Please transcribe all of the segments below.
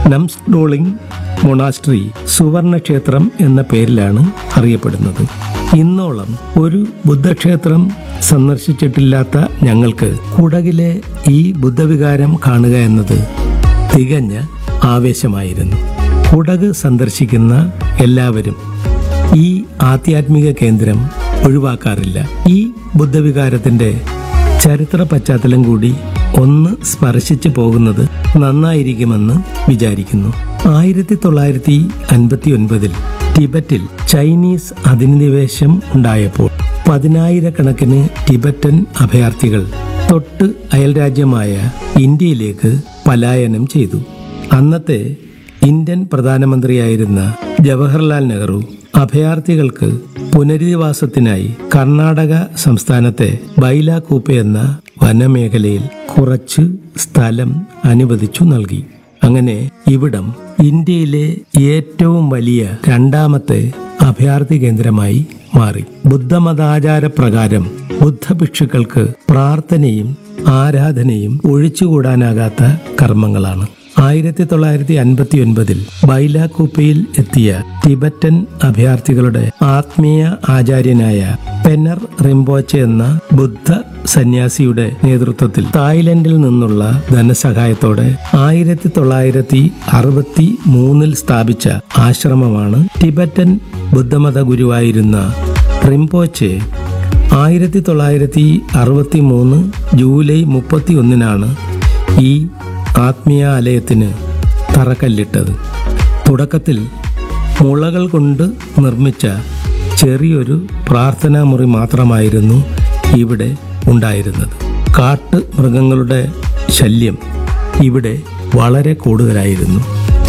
നംസ്ഡോളിംഗ് monastery സുവർണക്ഷേത്രം എന്ന പേരിലാണ് അറിയപ്പെടുന്നത് ഇന്നോളം ഒരു ബുദ്ധക്ഷേത്രം സന്ദർശിച്ചിട്ടില്ലാത്ത ഞങ്ങൾക്ക് കുടകിലെ ഈ ബുദ്ധവികാരം കാണുക എന്നത് തികഞ്ഞ ആവേശമായിരുന്നു കുടക് സന്ദർശിക്കുന്ന എല്ലാവരും ഈ ആധ്യാത്മിക കേന്ദ്രം ഒഴിവാക്കാറില്ല ഈ ബുദ്ധവികാരത്തിന്റെ ചരിത്ര പശ്ചാത്തലം കൂടി ഒന്ന് സ്പർശിച്ചു പോകുന്നത് നന്നായിരിക്കുമെന്ന് വിചാരിക്കുന്നു ആയിരത്തി തൊള്ളായിരത്തി അൻപത്തി ഒൻപതിൽ ടിബറ്റിൽ ചൈനീസ് അധിനിവേശം ഉണ്ടായപ്പോൾ പതിനായിരക്കണക്കിന് ടിബറ്റൻ അഭയാർത്ഥികൾ തൊട്ട് അയൽരാജ്യമായ ഇന്ത്യയിലേക്ക് പലായനം ചെയ്തു അന്നത്തെ ഇന്ത്യൻ പ്രധാനമന്ത്രിയായിരുന്ന ജവഹർലാൽ നെഹ്റു അഭയാർത്ഥികൾക്ക് പുനരധിവാസത്തിനായി കർണാടക സംസ്ഥാനത്തെ ബൈലാകൂപ്പ എന്ന വനമേഖലയിൽ കുറച്ച് സ്ഥലം അനുവദിച്ചു നൽകി അങ്ങനെ ഇവിടം ഇന്ത്യയിലെ ഏറ്റവും വലിയ രണ്ടാമത്തെ അഭയാർത്ഥി കേന്ദ്രമായി മാറി ബുദ്ധമതാചാര പ്രകാരം ബുദ്ധഭിക്ഷുക്കൾക്ക് പ്രാർത്ഥനയും ആരാധനയും ഒഴിച്ചുകൂടാനാകാത്ത കർമ്മങ്ങളാണ് ആയിരത്തി തൊള്ളായിരത്തി അൻപത്തി ഒൻപതിൽ ബൈലാകൂപ്പയിൽ എത്തിയ ടിബറ്റൻ അഭയാർത്ഥികളുടെ ആത്മീയ ആചാര്യനായ പെനർ റിംബോച്ചെ എന്ന ബുദ്ധ സന്യാസിയുടെ നേതൃത്വത്തിൽ തായ്ലൻഡിൽ നിന്നുള്ള ധനസഹായത്തോടെ ആയിരത്തി തൊള്ളായിരത്തി അറുപത്തി മൂന്നിൽ സ്ഥാപിച്ച ആശ്രമമാണ് ടിബറ്റൻ ബുദ്ധമത ഗുരുവായിരുന്ന റിംപോച്ചെ ആയിരത്തി തൊള്ളായിരത്തി അറുപത്തി മൂന്ന് ജൂലൈ മുപ്പത്തി ഒന്നിനാണ് ഈ ആത്മീയാലയത്തിന് തറക്കല്ലിട്ടത് തുടക്കത്തിൽ മുളകൾ കൊണ്ട് നിർമ്മിച്ച ചെറിയൊരു പ്രാർത്ഥനാ മുറി മാത്രമായിരുന്നു ഇവിടെ ഉണ്ടായിരുന്നത് കാട്ട് മൃഗങ്ങളുടെ ശല്യം ഇവിടെ വളരെ കൂടുതലായിരുന്നു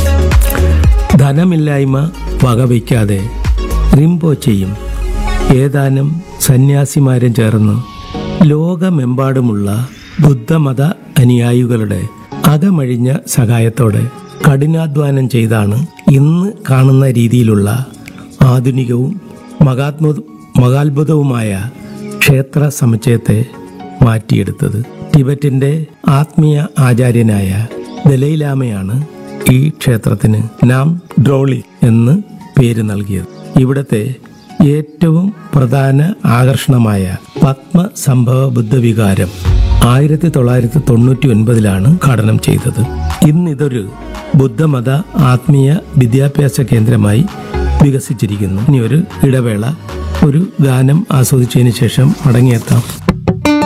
ധനമില്ലായ്മ വകവയ്ക്കാതെ റിംപോച്ചയും ഏതാനും സന്യാസിമാരും ചേർന്ന് ലോകമെമ്പാടുമുള്ള ബുദ്ധമത അനുയായികളുടെ അകമഴിഞ്ഞ സഹായത്തോടെ കഠിനാധ്വാനം ചെയ്താണ് ഇന്ന് കാണുന്ന രീതിയിലുള്ള ആധുനികവും മഹാത്മ മഹാത്ഭുതവുമായ ക്ഷേത്ര സമുച്ചയത്തെ മാറ്റിയെടുത്തത് ടിബറ്റിന്റെ ആത്മീയ ആചാര്യനായ ദലൈലാമയാണ് ഈ ക്ഷേത്രത്തിന് നാം ഡ്രോളി എന്ന് പേര് നൽകിയത് ഇവിടത്തെ ഏറ്റവും പ്രധാന ആകർഷണമായ പത്മസംഭവ ബുദ്ധവികാരം ആയിരത്തി തൊള്ളായിരത്തി തൊണ്ണൂറ്റി ഒൻപതിലാണ് ഘടനം ചെയ്തത് ഇന്നിതൊരു ബുദ്ധമത ആത്മീയ വിദ്യാഭ്യാസ കേന്ദ്രമായി വികസിച്ചിരിക്കുന്നു ഇനി ഒരു ഇടവേള ഒരു ഗാനം ആസ്വദിച്ചതിന് ശേഷം മടങ്ങിയെത്താം